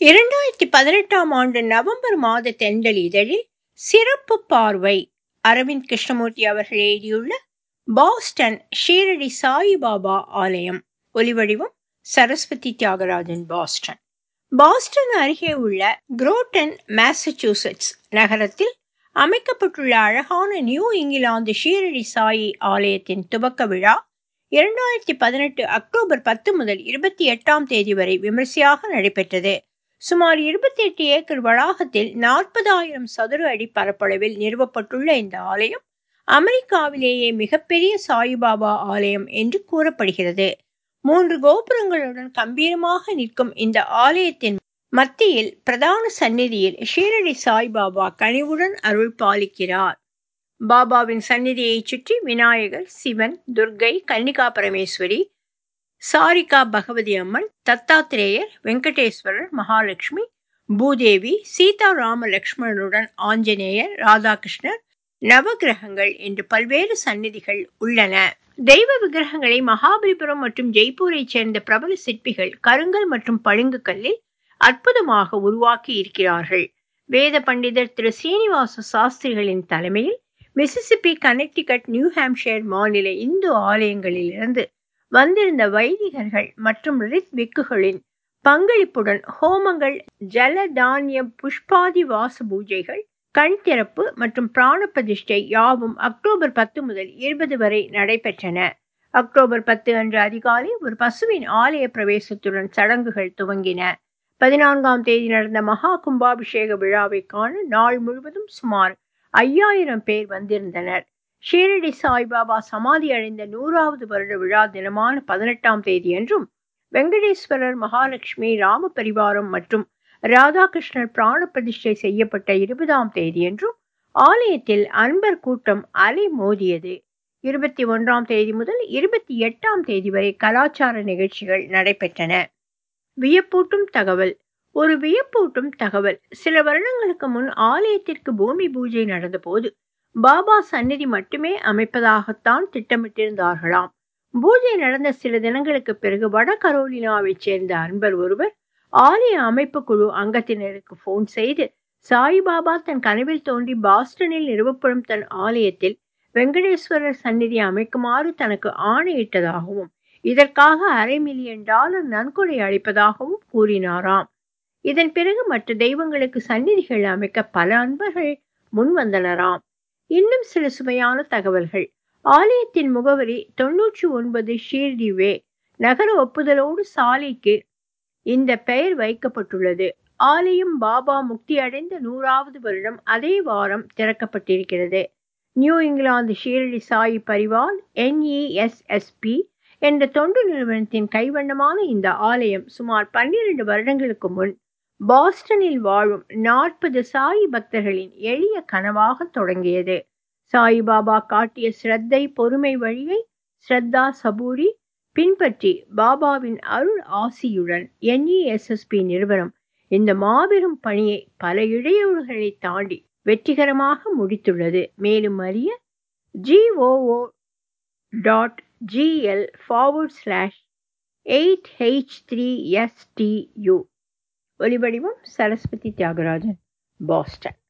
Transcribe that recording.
இரண்டாயிரத்தி பதினெட்டாம் ஆண்டு நவம்பர் மாத தென்றல் இதழில் சிறப்பு பார்வை அரவிந்த் கிருஷ்ணமூர்த்தி அவர்கள் எழுதியுள்ள பாஸ்டன் ஷீரடி சாயிபாபா ஆலயம் ஒலிவடிவம் சரஸ்வதி தியாகராஜன் பாஸ்டன் பாஸ்டன் அருகே உள்ள குரோட்டன் மாசச்சூசெட்ஸ் நகரத்தில் அமைக்கப்பட்டுள்ள அழகான நியூ இங்கிலாந்து ஷீரடி சாயி ஆலயத்தின் துவக்க விழா இரண்டாயிரத்தி பதினெட்டு அக்டோபர் பத்து முதல் இருபத்தி எட்டாம் தேதி வரை விமர்சையாக நடைபெற்றது சுமார் இருபத்தி எட்டு ஏக்கர் வளாகத்தில் நாற்பதாயிரம் சதுர அடி பரப்பளவில் நிறுவப்பட்டுள்ள இந்த ஆலயம் அமெரிக்காவிலேயே மிகப்பெரிய சாயிபாபா ஆலயம் என்று கூறப்படுகிறது மூன்று கோபுரங்களுடன் கம்பீரமாக நிற்கும் இந்த ஆலயத்தின் மத்தியில் பிரதான சந்நிதியில் ஷீரடி சாய்பாபா கனிவுடன் அருள் பாலிக்கிறார் பாபாவின் சந்நிதியை சுற்றி விநாயகர் சிவன் துர்கை கன்னிகா பரமேஸ்வரி சாரிகா பகவதி அம்மன் தத்தாத்திரேயர் வெங்கடேஸ்வரர் மகாலட்சுமி பூதேவி சீதாராம லக்ஷ்மணனுடன் ஆஞ்சநேயர் ராதாகிருஷ்ணர் நவகிரகங்கள் என்று பல்வேறு சந்நிதிகள் உள்ளன தெய்வ விக்கிரகங்களை மகாபலிபுரம் மற்றும் ஜெய்ப்பூரைச் சேர்ந்த பிரபல சிற்பிகள் கருங்கல் மற்றும் பளிங்கு கல்லில் அற்புதமாக உருவாக்கி இருக்கிறார்கள் வேத பண்டிதர் திரு சீனிவாச சாஸ்திரிகளின் தலைமையில் மிசிசிப்பி கனெக்டிகட் நியூ ஹாம்ஷயர் மாநில இந்து ஆலயங்களிலிருந்து வந்திருந்த வைதிகர்கள் மற்றும் ரித் விக்குகளின் பங்களிப்புடன் ஹோமங்கள் ஜல தானிய புஷ்பாதி வாச பூஜைகள் கண் திறப்பு மற்றும் பிராண பிரதிஷ்டை யாவும் அக்டோபர் பத்து முதல் இருபது வரை நடைபெற்றன அக்டோபர் பத்து அன்று அதிகாலை ஒரு பசுவின் ஆலய பிரவேசத்துடன் சடங்குகள் துவங்கின பதினான்காம் தேதி நடந்த மகா கும்பாபிஷேக விழாவை காண நாள் முழுவதும் சுமார் ஐயாயிரம் பேர் வந்திருந்தனர் ஷீரடி சாய்பாபா சமாதி அடைந்த நூறாவது வருட விழா தினமான பதினெட்டாம் தேதி என்றும் வெங்கடேஸ்வரர் மகாலட்சுமி ராம பரிவாரம் மற்றும் ராதாகிருஷ்ணர் பிராண பிரதிஷ்டை செய்யப்பட்ட இருபதாம் தேதி என்றும் ஆலயத்தில் அன்பர் கூட்டம் அலை மோதியது இருபத்தி ஒன்றாம் தேதி முதல் இருபத்தி எட்டாம் தேதி வரை கலாச்சார நிகழ்ச்சிகள் நடைபெற்றன வியப்பூட்டும் தகவல் ஒரு வியப்பூட்டும் தகவல் சில வருடங்களுக்கு முன் ஆலயத்திற்கு பூமி பூஜை நடந்தபோது பாபா சந்நிதி மட்டுமே அமைப்பதாகத்தான் திட்டமிட்டிருந்தார்களாம் பூஜை நடந்த சில தினங்களுக்கு பிறகு வட கரோலினாவைச் சேர்ந்த அன்பர் ஒருவர் ஆலய அமைப்பு குழு அங்கத்தினருக்கு போன் செய்து சாய்பாபா தன் கனவில் தோன்றி பாஸ்டனில் நிறுவப்படும் தன் ஆலயத்தில் வெங்கடேஸ்வரர் சந்நிதி அமைக்குமாறு தனக்கு ஆணையிட்டதாகவும் இதற்காக அரை மில்லியன் டாலர் நன்கொடை அளிப்பதாகவும் கூறினாராம் இதன் பிறகு மற்ற தெய்வங்களுக்கு சந்நிதிகள் அமைக்க பல அன்பர்கள் முன் வந்தனராம் இன்னும் சில சுவையான தகவல்கள் ஆலயத்தின் முகவரி தொன்னூற்றி ஒன்பது ஷீர்டி வே நகர ஒப்புதலோடு சாலைக்கு இந்த பெயர் வைக்கப்பட்டுள்ளது ஆலயம் பாபா முக்தி அடைந்த நூறாவது வருடம் அதே வாரம் திறக்கப்பட்டிருக்கிறது New England Shirdi Sai Parivaar NESSP என்ற தொண்டு நிறுவனத்தின் கைவண்ணமான இந்த ஆலயம் சுமார் பன்னிரண்டு வருடங்களுக்கு முன் பாஸ்டனில் வாழும் நாற்பது சாயி பக்தர்களின் எளிய கனவாக தொடங்கியது சாயிபாபா காட்டிய ஸ்ரத்தை பொறுமை வழியை ஸ்ரத்தா சபூரி பின்பற்றி பாபாவின் அருள் ஆசியுடன் என்இஎஸ்எஸ்பி நிறுவனம் இந்த மாபெரும் பணியை பல இடையூறுகளை தாண்டி வெற்றிகரமாக முடித்துள்ளது மேலும் அறிய GOO dot GL forward slash eight H three STU ஒலிவடிவம் சரஸ்வதி தியாகராஜன் பாஸ்டன்